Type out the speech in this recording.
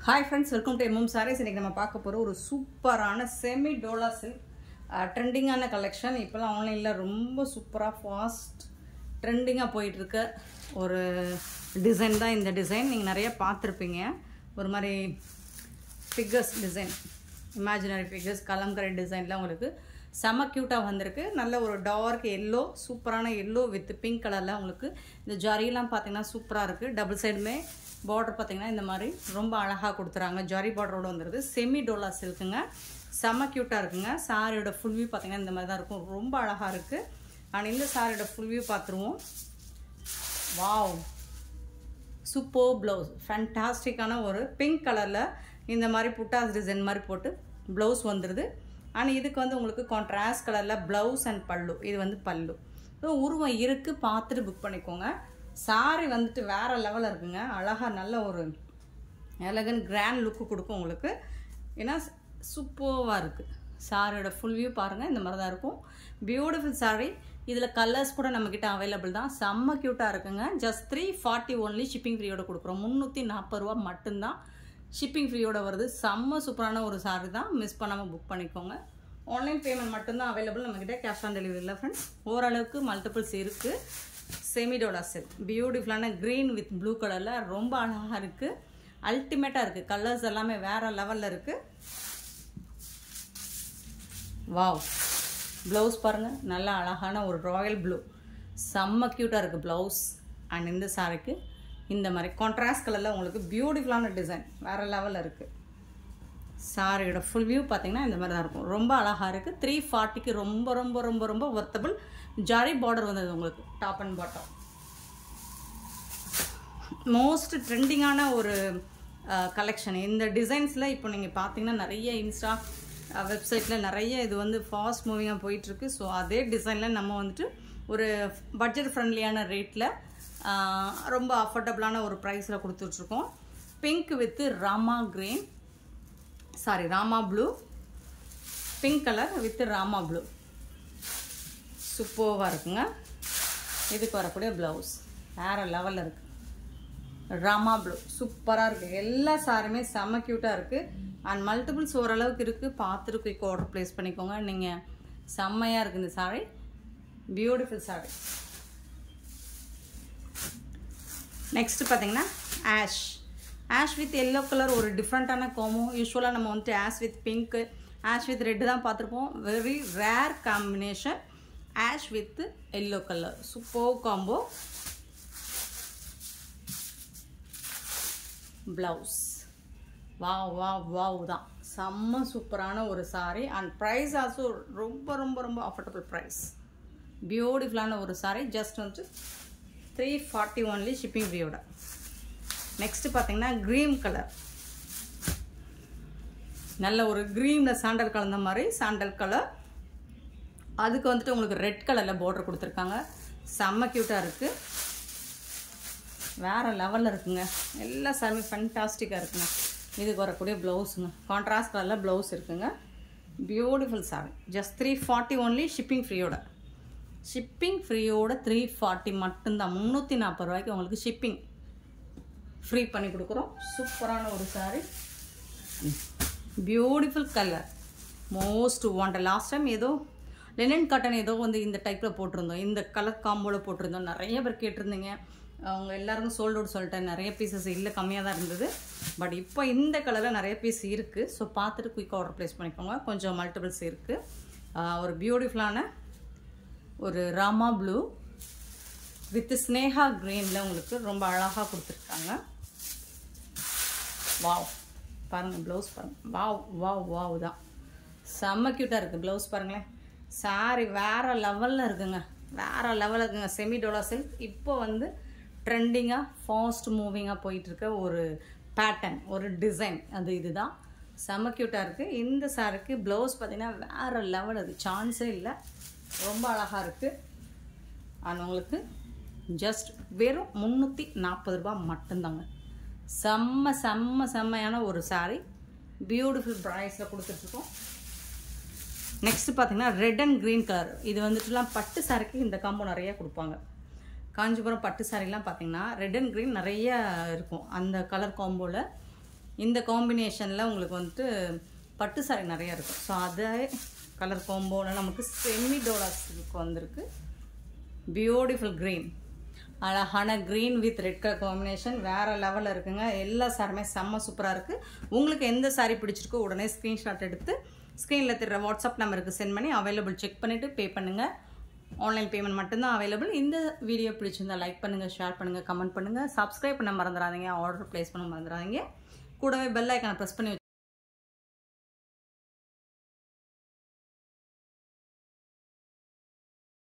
hi friends welcome to MM sarees இன்றைக்கி நம்ம பார்க்க போகிற ஒரு சூப்பரான செமி டோலா சில்க் ட்ரெண்டிங்கான கலெக்ஷன் இப்போலாம் ஆன்லைனில் ரொம்ப சூப்பராக ஃபாஸ்ட் ட்ரெண்டிங்காக போயிட்டுருக்க ஒரு டிசைன் தான் இந்த டிசைன் நீங்கள் நிறைய பார்த்துருப்பீங்க ஒரு மாதிரி ஃபிகர்ஸ் டிசைன் இமேஜினரி ஃபிகர்ஸ் கலங்கரை டிசைனில் உங்களுக்கு செம க்யூட்டாக வந்திருக்கு நல்ல ஒரு டார்க் எல்லோ சூப்பரான எல்லோ வித் பிங்க் கலரில் உங்களுக்கு இந்த ஜரியெல்லாம் பார்த்தீங்கன்னா சூப்பராக இருக்குது டபுள் சைடுமே பார்டர் பார்த்தீங்கன்னா இந்த மாதிரி ரொம்ப அழகாக கொடுத்துறாங்க ஜரி பார்டரோட வந்துருது செமி டோலா சில்க்குங்க செம க்யூட்டாக இருக்குங்க சாரியோட ஃபுல் வியூ பார்த்தீங்கன்னா இந்த மாதிரி தான் இருக்கும் ரொம்ப அழகாக இருக்குது ஆனால் இந்த சாரியோட ஃபுல் வியூ பார்த்துருவோம் வாவ் சூப்பர் ப்ளவுஸ் ஃபேண்டாஸ்டிக்கான ஒரு பிங்க் கலரில் இந்த மாதிரி புட்டாஸ் டிசைன் மாதிரி போட்டு ப்ளவுஸ் வந்துடுது ஆனால் இதுக்கு வந்து உங்களுக்கு கான்ட்ராஸ்ட் கலரில் ப்ளவுஸ் அண்ட் பல்லு இது வந்து பல்லு ஸோ உருவம் இருக்குது பார்த்துட்டு புக் பண்ணிக்கோங்க சாரி வந்துட்டு வேறு லெவலில் இருக்குங்க அழகாக நல்ல ஒரு எலகன் கிராண்ட் லுக்கு கொடுக்கும் உங்களுக்கு ஏன்னா சூப்பராக இருக்குது சாரியோட ஃபுல் வியூ பாருங்கள் இந்த மாதிரி தான் இருக்கும் பியூட்டிஃபுல் சாரி இதில் கலர்ஸ் கூட நம்மக்கிட்ட அவைலபிள் தான் செம்ம க்யூட்டாக இருக்குங்க just three forty only shipping ஃப்ரீயோட கொடுக்குறோம் முந்நூற்றி நாற்பது ரூபா மட்டும்தான் ஷிப்பிங் ஃப்ரீயோட வருது செம்ம சூப்பரான ஒரு சாரி தான் மிஸ் பண்ணாமல் புக் பண்ணிக்கோங்க ஆன்லைன் பேமெண்ட் மட்டும்தான் அவைலபிள் நம்மக்கிட்ட கேஷ் ஆன் டெலிவரி இல்லை ஃப்ரெண்ட்ஸ் ஓரளவுக்கு மல்டிபிள்ஸ் இருக்குது செமிடோலா செட் பியூட்டிஃபுல்லான க்ரீன் வித் ப்ளூ கலரில் ரொம்ப அழகாக இருக்குது அல்டிமேட்டாக இருக்குது கலர்ஸ் எல்லாமே வேறு லெவலில் இருக்குது வாவ் ப்ளவுஸ் பாருங்கள் நல்ல அழகான ஒரு ராயல் ப்ளூ செம்ம க்யூட்டாக இருக்குது ப்ளவுஸ் அண்ட் இந்த சாரிக்கு இந்த மாதிரி கான்ட்ராஸ்ட் கலரில் உங்களுக்கு பியூட்டிஃபுல்லான டிசைன் வேறு லெவலில் இருக்குது சாரியோட ஃபுல் வியூ பார்த்தீங்கன்னா இந்த மாதிரி தான் இருக்கும் ரொம்ப அழகாக இருக்குது த்ரீ ஃபார்ட்டிக்கு ரொம்ப ரொம்ப ரொம்ப ரொம்ப ஒர்த்தபிள் ஜாரி பார்டர் வந்தது உங்களுக்கு டாப் அண்ட் பாட்டம் மோஸ்ட் ட்ரெண்டிங்கான ஒரு கலெக்ஷன் இந்த டிசைன்ஸில் இப்போ நீங்கள் பார்த்தீங்கன்னா நிறைய இன்ஸ்டா வெப்சைட்டில் நிறைய இது வந்து ஃபாஸ்ட் மூவிங்காக போயிட்டுருக்கு ஸோ அதே டிசைனில் நம்ம வந்துட்டு ஒரு பட்ஜெட் ஃப்ரெண்ட்லியான ரேட்டில் ரொம்ப அஃபோர்டபுளான ஒரு ப்ரைஸில் கொடுத்துட்ருக்கோம் pink with rama green sari rama blue pink colour with rama blue சூப்பர்வாக இருக்குங்க இதுக்கு வரக்கூடிய ப்ளவுஸ் வேறு லெவலில் இருக்குது ராமா ப்ளூ சூப்பராக இருக்குது எல்லா சாரியுமே செம்ம க்யூட்டாக இருக்குது அண்ட் மல்டிபிள்ஸ் ஓரளவுக்கு இருக்குது பார்த்துட்டு குயிக் ஆர்டர் ப்ளேஸ் பண்ணிக்கோங்க நீங்கள் செம்மையாக இருக்குது இந்த சாரி பியூட்டிஃபுல் சாரி நெக்ஸ்ட்டு பார்த்தீங்கன்னா ash ash with yellow colour ஒரு டிஃப்ரெண்ட்டான கோமோ யூஸ்வலாக நம்ம வந்துட்டு ash with pink ash with red தான் பார்த்துருப்போம் very rare combination ash with yellow colour super combo blouse wow wow wow தான் செம்ம சூப்பரான ஒரு சாரி அண்ட் ப்ரைஸ் ஆல்சோ ரொம்ப ரொம்ப ரொம்ப அஃபோர்டபுள் ப்ரைஸ் பியூட்டிஃபுல்லான ஒரு சாரி ஜஸ்ட் வந்துட்டு த்ரீ ஃபார்ட்டி ஒன்லி ஷிப்பிங் ஃப்ரீயோட நெக்ஸ்ட்டு பார்த்தீங்கன்னா க்ரீன் கலர் நல்ல ஒரு க்ரீனில் சாண்டல் கலந்த மாதிரி சாண்டல் கலர் அதுக்கு வந்துட்டு உங்களுக்கு ரெட் கலரில் பார்டர் கொடுத்துருக்காங்க செம்ம க்யூட்டாக இருக்குது வேறு லெவலில் இருக்குங்க எல்லா சாரியுமே ஃபண்டாஸ்டிக்காக இருக்குங்க இதுக்கு வரக்கூடிய ப்ளவுஸுங்க கான்ட்ராஸ்ட் கலரில் ப்ளவுஸ் இருக்குங்க beautiful sari just three forty only shipping ஃப்ரீயோட ஷிப்பிங் ஃப்ரீயோட த்ரீ ஃபார்ட்டி மட்டும்தான் முந்நூற்றி நாற்பது ரூபாய்க்கு உங்களுக்கு ஷிப்பிங் ஃப்ரீ பண்ணி கொடுக்குறோம் சூப்பரான ஒரு sari beautiful colour most want last time ஏதோ லெனன் காட்டன் ஏதோ வந்து இந்த டைப்பில் போட்டிருந்தோம் இந்த கலர் காம்போவில் போட்டிருந்தோம் நிறைய பேர் கேட்டிருந்தீங்க அவங்க எல்லாருக்கும் சோல்ட் அவுட் சொல்லிட்டேன் நிறைய பீசஸ் இல்லை கம்மியாக தான் இருந்தது பட் இப்போ இந்த கலரில் நிறைய பீஸ் இருக்குது ஸோ பார்த்துட்டு குயிக்காக ஆர்டர் ப்ளேஸ் பண்ணிக்கோங்க கொஞ்சம் மல்டிபிள்ஸ் இருக்குது ஒரு பியூட்டிஃபுல்லான ஒரு ராமா ப்ளூ வித் ஸ்னேஹா க்ரீனில் உங்களுக்கு ரொம்ப அழகாக கொடுத்துருக்காங்க வாவ் பாருங்கள் ப்ளவுஸ் பாருங்கள் வாவ் வாவ் வாவ் தான் செம்ம க்யூட்டாக இருக்குது ப்ளவுஸ் பாருங்களேன் சாரி வேறு லெவலில் இருக்குங்க வேறு லெவலில் இருக்குங்க செமி டோலா சில்க் இப்போ வந்து ட்ரெண்டிங்காக ஃபாஸ்ட் மூவிங்காக போயிட்டுருக்க ஒரு பேட்டர்ன் ஒரு டிசைன் அது இதுதான் செம்ம க்யூட்டாக இருக்குது இந்த சாரிக்கு ப்ளவுஸ் பார்த்திங்கன்னா வேறு லெவல் அது சான்ஸே இல்லை ரொம்ப அழகாக இருக்குது ஆனால் உங்களுக்கு ஜஸ்ட் வெறும் முந்நூற்றி நாற்பது ரூபா மட்டும்தாங்க செம்ம செம்ம செம்மையான ஒரு சாரீ பியூட்டிஃபுல் ப்ரைஸில் கொடுத்துட்ருக்கோம் நெக்ஸ்ட் பார்த்தீங்கன்னா ரெட் அண்ட் க்ரீன் கலர் இது வந்துட்டுலாம் பட்டு சாரிக்கு இந்த காம்போ நிறைய கொடுப்பாங்க காஞ்சிபுரம் பட்டு சாரிலாம் பார்த்தீங்கன்னா ரெட் அண்ட் க்ரீன் நிறைய இருக்கும் அந்த கலர் காம்போவில் இந்த காம்பினேஷனில் உங்களுக்கு வந்துட்டு பட்டு சாரி நிறையா இருக்கும் ஸோ அதே கலர் காம்போவில் நமக்கு செமி டோலா சில்க் வந்திருக்கு பியூட்டிஃபுல் க்ரீன் அழகான green with red colour combination வேறு லெவலில் இருக்குங்க எல்லா சாரியுமே செம்ம சூப்பராக இருக்குது உங்களுக்கு எந்த சாரி பிடிச்சிருக்கோ உடனே ஸ்க்ரீன்ஷாட் எடுத்து ஸ்க்ரீனில் தெரிகிற வாட்ஸ்அப் நம்பருக்கு சென்ட் பண்ணி அவைலபிள் செக் பண்ணிவிட்டு பே பண்ணுங்கள் ஆன்லைன் பேமெண்ட் மட்டும்தான் அவைலபிள் இந்த வீடியோ பிடிச்சிருந்தா லைக் பண்ணுங்கள் ஷேர் பண்ணுங்கள் கமெண்ட் பண்ணுங்கள் சப்ஸ்கிரைப் பண்ண மறந்துடாதீங்க ஆர்டர் ப்ளேஸ் பண்ண மறந்துடாதீங்க கூடவே பெல் ஐக்கானை ப்ரெஸ் பண்ணி